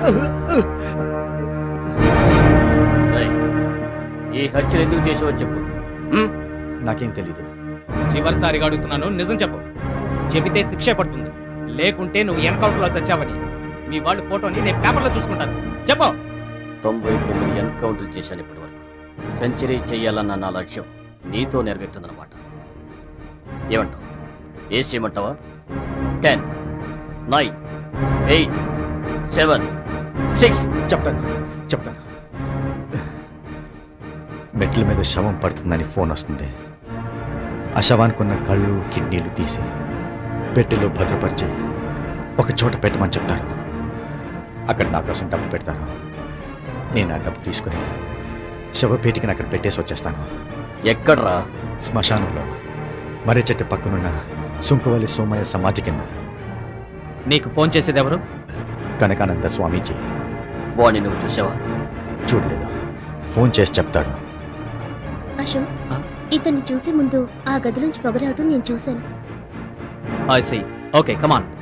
రేయ్, ఈ హత్యలు ఎందుకు చేసావో చెప్పు హ్మ్? నాకేం తెలీదు చివరిసారిగా అడుగుతున్నాను నిజం చెప్పు చెబితే శిక్ష పడుతుంది లేకుంటే నువ్వు ఎన్కౌంటర్లో చచ్చావని మీ వాళ్ళు ఫోటోని నేను పేపర్లో చూసుకుంటాను చెప్పు తొంభై తొమ్మిది ఎన్కౌంటర్ చేశాను ఇప్పటి వరకు సెంచరీ చెయ్యాలన్న నా లక్ష్యం నీతో నెరవేరుతుందన్నమాట ఏమంటావు ఏసి చేయమంటావా ten nine eight seven six చెప్తాను చెప్తాను మెట్ల మీద శవం పడుతుందని ఫోన్ వస్తుంది ఆ శవానికి ఉన్న కళ్ళు కిడ్నీలు తీసి పెట్టెలో భద్రపరిచి ఒక చోట పెట్టమని చెప్తారు అక్కడ నా కోసం డబ్బు పెడతారు నేను ఆ డబ్బు తీసుకుని శవపేటికి అక్కడ పెట్టేసి వచ్చేస్తాను ఎక్కడ్రా శ్మశానంలో మర్రి చెట్టు పక్కనున్న సుంకవల్లి సోమయ్య సమాధి కింద నీకు ఫోన్ చేసేది ఎవరు కనకానంద స్వామీజీ వాడిని నువ్వు చూసావా చూడలేదు ఫోన్ చేసి చెప్తాడు అశోక్ ఆ? ఇతన్ని చూసే ముందు ఆ గదిలోంచి పొగరావటం నేను చూశాను ఐ సీ ఓకే కమాన్